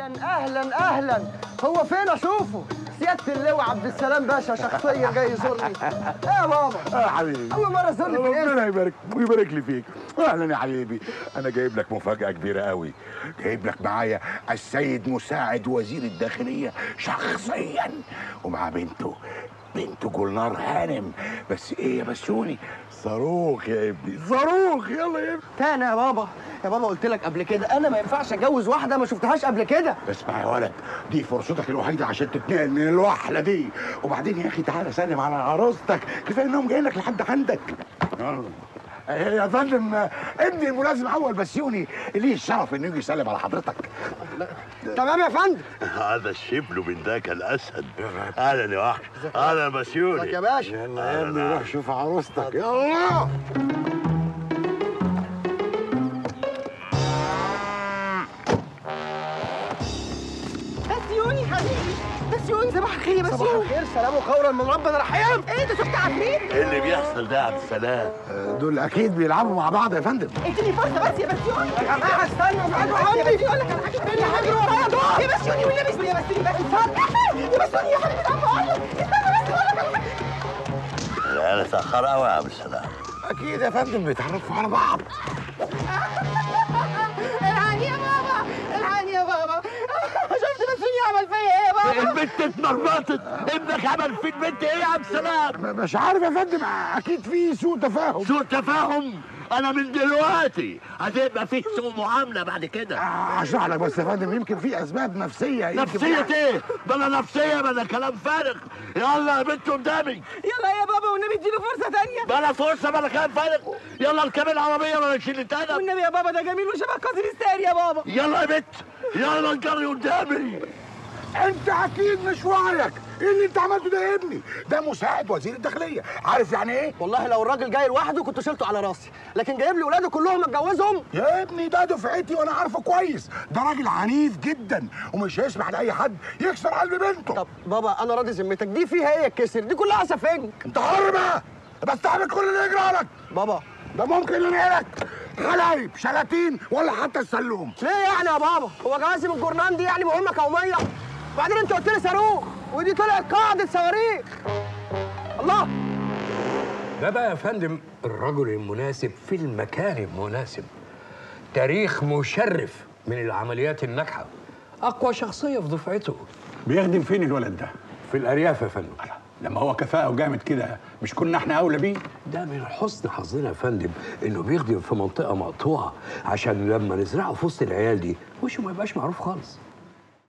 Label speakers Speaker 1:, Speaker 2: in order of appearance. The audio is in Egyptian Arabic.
Speaker 1: اهلا اهلا اهلا هو فين اشوفه سياده اللواء عبد السلام باشا شخصيا جاي يزورني ايه يا بابا
Speaker 2: اه حبيبي
Speaker 1: اول مره تزورني في الاسم
Speaker 2: ربنا يبارك ويبارك لي فيك اهلا يا حبيبي انا جايب لك مفاجاه كبيره قوي جايب لك معايا السيد مساعد وزير الداخليه شخصيا ومع بنته بنته جولنار هانم بس ايه يا بسوني صاروخ يا ابني صاروخ يلا يا ابني
Speaker 1: تاني يا بابا يا بابا قلت لك قبل كده انا ما ينفعش اتجوز واحده ما شفتهاش قبل كده
Speaker 2: اسمع يا ولد دي فرصتك الوحيده عشان تتنقل من الوحله دي وبعدين يا اخي تعالى سلم على عروستك كفايه انهم جايين لك لحد عندك يلا. إيه يا فندم ابني الملازم اول بسيوني ليه الشرف انه يجي يسلم على حضرتك
Speaker 1: تمام يا فندم
Speaker 3: هذا الشبل من ذاك الاسد اهلا يا وحش اهلا بسيوني
Speaker 1: ازيك يا باشا
Speaker 2: يلا يا ابني روح شوف عروستك يلا
Speaker 4: بسيوني حبيبي بسيوني صباح الخير يا
Speaker 1: صباح
Speaker 4: بسيوني
Speaker 1: الخير سلام وخيرا من ربنا رحيم
Speaker 4: ايه انت شفت عفريت
Speaker 3: ايه اللي بيحصل ده يا عبد السلام
Speaker 2: دول اكيد بيلعبوا مع بعض يا فندم
Speaker 4: اديني فرصه بس يا بسيوني
Speaker 1: يا جماعه استنوا ابعدوا
Speaker 4: يا
Speaker 1: عني
Speaker 4: بسيوني اقول لك على حاجه استنى حاجه ورايا دول يا بسيوني والنبي اسمي يا بسيوني بس اتفضل يا بسيوني يا حبيبي العب اقول لك استنى بس اقول لك على حاجه
Speaker 3: العيال اتاخر قوي يا عبد السلام
Speaker 2: اكيد يا فندم بيتعرفوا على بعض
Speaker 4: الحقني يا بابا الحقني يا بابا شفت بسيوني عمل فيا ايه يا بابا
Speaker 3: البنت اتمرمطت ابنك عمل في البنت ايه يا عبد السلام
Speaker 2: مش عارف يا فندم اكيد في سوء تفاهم
Speaker 3: سوء تفاهم انا من دلوقتي هتبقى في سوء معامله بعد كده
Speaker 2: اشرح لك بس يا فندم يمكن في اسباب نفسيه يمكن
Speaker 3: نفسية ايه؟ بلا نفسية بلا كلام فارغ يلا يا بنت قدامي
Speaker 4: يلا يا بابا والنبي اديله فرصه ثانيه
Speaker 3: بلا فرصة بلا كلام فارغ يلا اركبي العربية ولا نشيل التاني
Speaker 4: والنبي يا بابا ده جميل وشبه كاظم الساري يا بابا
Speaker 3: يلا يا بنت يلا نجري قدامي
Speaker 2: انت اكيد مش وعيك ايه اللي انت عملته ده يا ابني ده مساعد وزير الداخليه عارف يعني ايه
Speaker 1: والله لو الراجل جاي لوحده كنت شلته على راسي لكن جايب لي ولاده كلهم اتجوزهم
Speaker 2: يا ابني ده دفعتي وانا عارفه كويس ده راجل عنيف جدا ومش هيسمح لاي حد يكسر قلب بنته
Speaker 1: طب بابا انا راضي ذمتك دي فيها ايه الكسر دي كلها سفنج
Speaker 2: انت حر بقى بس تعمل كل اللي يجرى لك
Speaker 1: بابا
Speaker 2: ده ممكن ينقلك حلايب شلاتين ولا حتى السلوم
Speaker 1: ليه يعني يا بابا هو جوازي من الجورنان دي يعني مهمه قوميه وبعدين انت قلت لي صاروخ ودي طلعت قاعده صواريخ الله
Speaker 5: ده بقى يا فندم الرجل المناسب في المكان المناسب تاريخ مشرف من العمليات الناجحة أقوى شخصية في دفعته
Speaker 6: بيخدم فين الولد ده؟
Speaker 5: في الأرياف يا فندم
Speaker 6: لما هو كفاءة وجامد كده مش كنا احنا أولى بيه؟
Speaker 5: ده من حسن حظنا يا فندم إنه بيخدم في منطقة مقطوعة عشان لما نزرعه في وسط العيال دي وشه ما يبقاش معروف خالص